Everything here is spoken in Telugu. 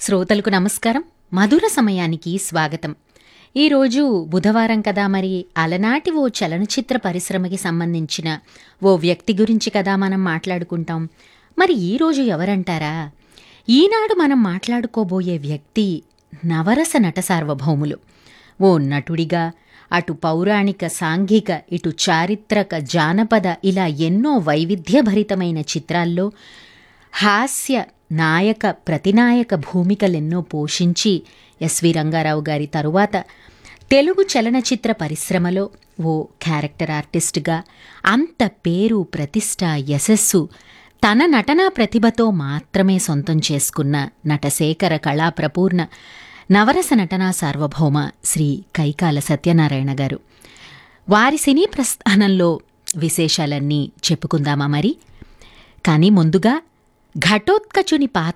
శ్రోతలకు నమస్కారం మధుర సమయానికి స్వాగతం ఈరోజు బుధవారం కదా మరి అలనాటి ఓ చలనచిత్ర పరిశ్రమకి సంబంధించిన ఓ వ్యక్తి గురించి కదా మనం మాట్లాడుకుంటాం మరి ఈరోజు ఎవరంటారా ఈనాడు మనం మాట్లాడుకోబోయే వ్యక్తి నవరస నట సార్వభౌములు ఓ నటుడిగా అటు పౌరాణిక సాంఘిక ఇటు చారిత్రక జానపద ఇలా ఎన్నో వైవిధ్యభరితమైన చిత్రాల్లో హాస్య నాయక ప్రతినాయక భూమికలెన్నో పోషించి ఎస్వి రంగారావు గారి తరువాత తెలుగు చలనచిత్ర పరిశ్రమలో ఓ క్యారెక్టర్ ఆర్టిస్ట్గా అంత పేరు ప్రతిష్ట యశస్సు తన నటనా ప్రతిభతో మాత్రమే సొంతం చేసుకున్న నటశేఖర కళాప్రపూర్ణ నవరస నటనా సార్వభౌమ శ్రీ కైకాల సత్యనారాయణ గారు వారి సినీ ప్రస్థానంలో విశేషాలన్నీ చెప్పుకుందామా మరి కానీ ముందుగా ఘటోత్కచుని పాత్ర